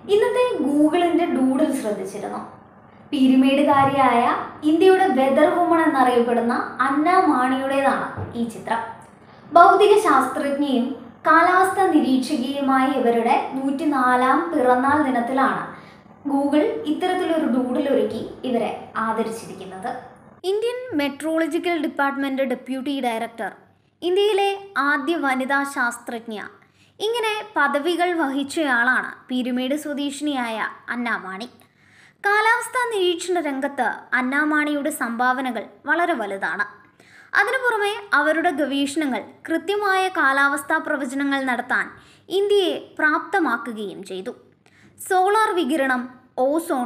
ഇന്നത്തെ ഗൂഗിളിന്റെ ഡൂഡിൽ ശ്രദ്ധിച്ചിരുന്നു പീരിമേഡുകാരിയായ ഇന്ത്യയുടെ വെതർ വുമൺ എന്നറിയപ്പെടുന്ന അന്ന മാണിയുടേതാണ് ഈ ചിത്രം ഭൗതിക ശാസ്ത്രജ്ഞയും കാലാവസ്ഥ നിരീക്ഷകയുമായ ഇവരുടെ നൂറ്റിനാലാം പിറന്നാൾ ദിനത്തിലാണ് ഗൂഗിൾ ഇത്തരത്തിലൊരു ഡൂഡിൽ ഒരുക്കി ഇവരെ ആദരിച്ചിരിക്കുന്നത് Indian meteorological department deputy director ഇന്ത്യയിലെ ആദ്യ വനിതാ ശാസ്ത്രജ്ഞ ഇങ്ങനെ പദവികൾ വഹിച്ചയാളാണ് പീരുമേട് സ്വദേശിനിയായ അന്നാമാണി കാലാവസ്ഥാ നിരീക്ഷണ രംഗത്ത് അന്നാമാണിയുടെ സംഭാവനകൾ വളരെ വലുതാണ് അതിനു പുറമെ അവരുടെ ഗവേഷണങ്ങൾ കൃത്യമായ കാലാവസ്ഥാ പ്രവചനങ്ങൾ നടത്താൻ ഇന്ത്യയെ പ്രാപ്തമാക്കുകയും ചെയ്തു സോളാർ വികിരണം ഓസോൺ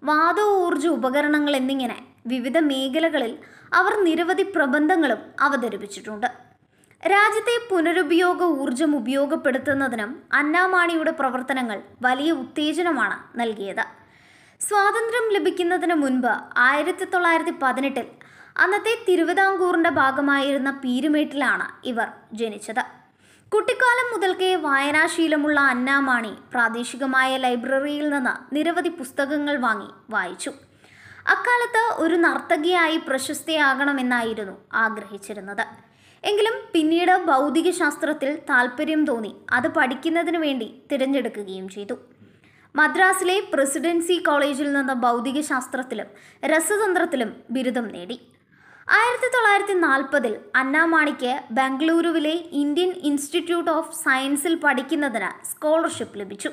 വാതോർജ ഉപകരണങ്ങൾ എന്നിങ്ങനെ വിവിധ മേഖലകളിൽ അവർ നിരവധി പ്രബന്ധങ്ങളും അവതരിപ്പിച്ചിട്ടുണ്ട് രാജ്യത്തെ പുനരുപയോഗ ഊർജം ഉപയോഗപ്പെടുത്തുന്നതിനും അന്നാമാണിയുടെ പ്രവർത്തനങ്ങൾ വലിയ ഉത്തേജനമാണ് നൽകിയത് സ്വാതന്ത്ര്യം ലഭിക്കുന്നതിന് മുൻപ് ആയിരത്തി തൊള്ളായിരത്തി പതിനെട്ടിൽ അന്നത്തെ തിരുവിതാംകൂറിന്റെ ഭാഗമായിരുന്ന പീരുമേട്ടിലാണ് ഇവർ ജനിച്ചത് കുട്ടിക്കാലം മുതൽക്കേ വായനാശീലമുള്ള അന്നാമാണി പ്രാദേശികമായ ലൈബ്രറിയിൽ നിന്ന് നിരവധി പുസ്തകങ്ങൾ വാങ്ങി വായിച്ചു അക്കാലത്ത് ഒരു നർത്തകിയായി പ്രശസ്തയാകണമെന്നായിരുന്നു ആഗ്രഹിച്ചിരുന്നത് എങ്കിലും പിന്നീട് ഭൗതിക ശാസ്ത്രത്തിൽ താല്പര്യം തോന്നി അത് പഠിക്കുന്നതിന് വേണ്ടി തിരഞ്ഞെടുക്കുകയും ചെയ്തു മദ്രാസിലെ പ്രസിഡൻസി കോളേജിൽ നിന്ന് ഭൗതിക ശാസ്ത്രത്തിലും രസതന്ത്രത്തിലും ബിരുദം നേടി ആയിരത്തി തൊള്ളായിരത്തി നാൽപ്പതിൽ അന്നാമാണിക്ക് ബംഗളൂരുവിലെ ഇന്ത്യൻ ഇൻസ്റ്റിറ്റ്യൂട്ട് ഓഫ് സയൻസിൽ പഠിക്കുന്നതിന് സ്കോളർഷിപ്പ് ലഭിച്ചു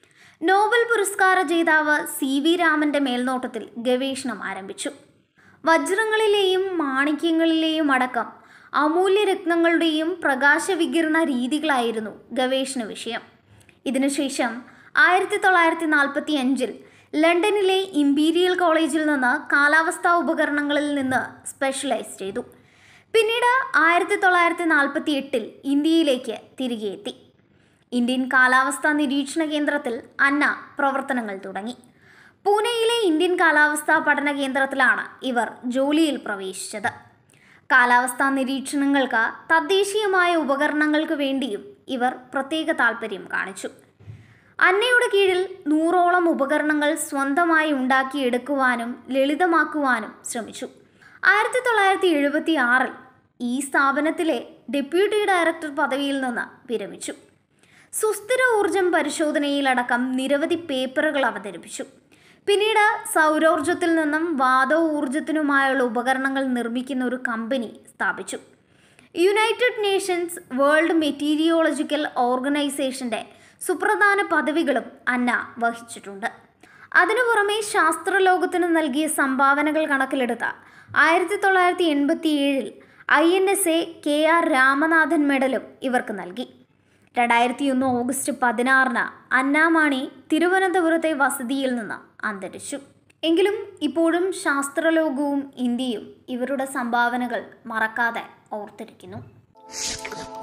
നോബൽ പുരസ്കാര ജേതാവ് സി വി രാമന്റെ മേൽനോട്ടത്തിൽ ഗവേഷണം ആരംഭിച്ചു വജ്രങ്ങളിലെയും മാണിക്യങ്ങളിലെയും അടക്കം അമൂല്യരത്നങ്ങളുടെയും പ്രകാശവികിരണ രീതികളായിരുന്നു ഗവേഷണ വിഷയം ഇതിനുശേഷം ആയിരത്തി തൊള്ളായിരത്തി നാൽപ്പത്തി അഞ്ചിൽ ലണ്ടനിലെ ഇമ്പീരിയൽ കോളേജിൽ നിന്ന് കാലാവസ്ഥാ ഉപകരണങ്ങളിൽ നിന്ന് സ്പെഷ്യലൈസ് ചെയ്തു പിന്നീട് ആയിരത്തി തൊള്ളായിരത്തി നാൽപ്പത്തി എട്ടിൽ ഇന്ത്യയിലേക്ക് തിരികെ എത്തി ഇന്ത്യൻ കാലാവസ്ഥാ നിരീക്ഷണ കേന്ദ്രത്തിൽ അന്ന പ്രവർത്തനങ്ങൾ തുടങ്ങി പൂനെയിലെ ഇന്ത്യൻ കാലാവസ്ഥാ പഠന കേന്ദ്രത്തിലാണ് ഇവർ ജോലിയിൽ പ്രവേശിച്ചത് കാലാവസ്ഥാ നിരീക്ഷണങ്ങൾക്ക് തദ്ദേശീയമായ ഉപകരണങ്ങൾക്ക് വേണ്ടിയും ഇവർ പ്രത്യേക താല്പര്യം കാണിച്ചു അന്നയുടെ കീഴിൽ നൂറോളം ഉപകരണങ്ങൾ സ്വന്തമായി ഉണ്ടാക്കിയെടുക്കുവാനും ലളിതമാക്കുവാനും ശ്രമിച്ചു ആയിരത്തി തൊള്ളായിരത്തി എഴുപത്തി ആറിൽ ഈ സ്ഥാപനത്തിലെ ഡെപ്യൂട്ടി ഡയറക്ടർ പദവിയിൽ നിന്ന് വിരമിച്ചു സുസ്ഥിര ഊർജം പരിശോധനയിലടക്കം നിരവധി പേപ്പറുകൾ അവതരിപ്പിച്ചു പിന്നീട് സൗരോർജത്തിൽ നിന്നും വാതോ ഊർജത്തിനുമായുള്ള ഉപകരണങ്ങൾ നിർമ്മിക്കുന്ന ഒരു കമ്പനി സ്ഥാപിച്ചു യുണൈറ്റഡ് നേഷൻസ് വേൾഡ് മെറ്റീരിയോളജിക്കൽ ഓർഗനൈസേഷന്റെ സുപ്രധാന പദവികളും അന്ന വഹിച്ചിട്ടുണ്ട് അതിനു പുറമെ ശാസ്ത്രലോകത്തിന് നൽകിയ സംഭാവനകൾ കണക്കിലെടുത്ത ആയിരത്തി തൊള്ളായിരത്തി എൺപത്തി ഏഴിൽ I N S A K R Ramanathan മെഡലും ഇവർക്ക് നൽകി രണ്ടായിരത്തി ഒന്ന് ഓഗസ്റ്റ് പതിനാറിന് അന്നാമാണി തിരുവനന്തപുരത്തെ വസതിയിൽ നിന്ന് അന്തരിച്ചു എങ്കിലും ഇപ്പോഴും ശാസ്ത്രലോകവും ഇന്ത്യയും ഇവരുടെ സംഭാവനകൾ മറക്കാതെ ഓർത്തിരിക്കുന്നു